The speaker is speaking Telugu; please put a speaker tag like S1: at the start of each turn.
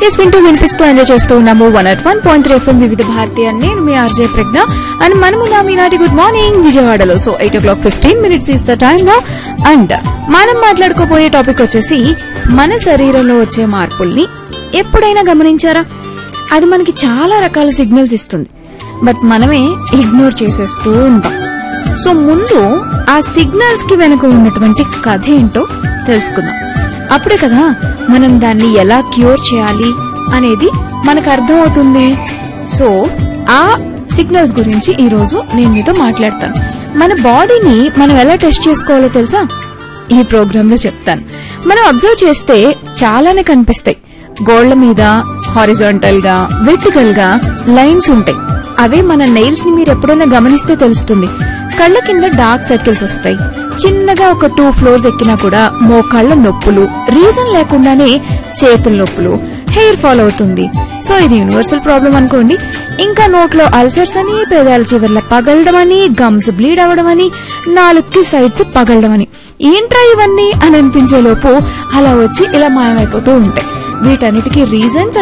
S1: ఎస్ వింటూ వినిపిస్తూ ఎంజాయ్ చేస్తూ ఉన్నాము one at one point three FM Vividha Bharati అని నేను మీ ఆర్జే ప్రజ్ఞ అండ్ మనము నా మీనాటి గుడ్ మార్నింగ్ విజయవాడలో so eight o'clock fifteen minutes is the time లో అండ్ మనం మాట్లాడుకోబోయే టాపిక్ వచ్చేసి మన శరీరంలో వచ్చే మార్పుల్ని ఎప్పుడైనా గమనించారా అది మనకి చాలా రకాల సిగ్నల్స్ ఇస్తుంది బట్ మనమే ఇగ్నోర్ చేసేస్తూ ఉంటాం సో ముందు ఆ సిగ్నల్స్ కి వెనుక ఉన్నటువంటి కథ ఏంటో తెలుసుకుందాం అప్పుడే కదా మనం దాన్ని ఎలా క్యూర్ చేయాలి అనేది మనకు అర్థమవుతుంది సో ఆ సిగ్నల్స్ గురించి ఈ రోజు నేను మీతో మాట్లాడతాను మన బాడీని మనం ఎలా టెస్ట్ చేసుకోవాలో తెలుసా ఈ ప్రోగ్రామ్ లో చెప్తాను మనం అబ్జర్వ్ చేస్తే చాలానే కనిపిస్తాయి గోళ్ల మీద హారిజాంటల్ గా వెర్టికల్ గా లైన్స్ ఉంటాయి అవే మన నెయిల్స్ ని మీరు ఎప్పుడైనా గమనిస్తే తెలుస్తుంది కళ్ళ కింద డార్క్ సర్కిల్స్ వస్తాయి చిన్నగా ఒక టూ ఫ్లోర్స్ ఎక్కినా కూడా మోకాళ్ళ నొప్పులు రీజన్ లేకుండానే చేతుల నొప్పులు హెయిర్ ఫాల్ అవుతుంది సో ఇది యూనివర్సల్ ప్రాబ్లం అనుకోండి ఇంకా నోట్లో అల్సర్స్ అని పేదాల చివర్ల పగలడం అని గమ్స్ బ్లీడ్ అవ్వడం అని నాలుగుకి సైడ్స్ పగలడం అని ఏంట్రా ఇవన్నీ అని అనిపించే లోపు అలా వచ్చి ఇలా మాయమైపోతూ ఉంటాయి వీటన్నిటికీ రీజన్స్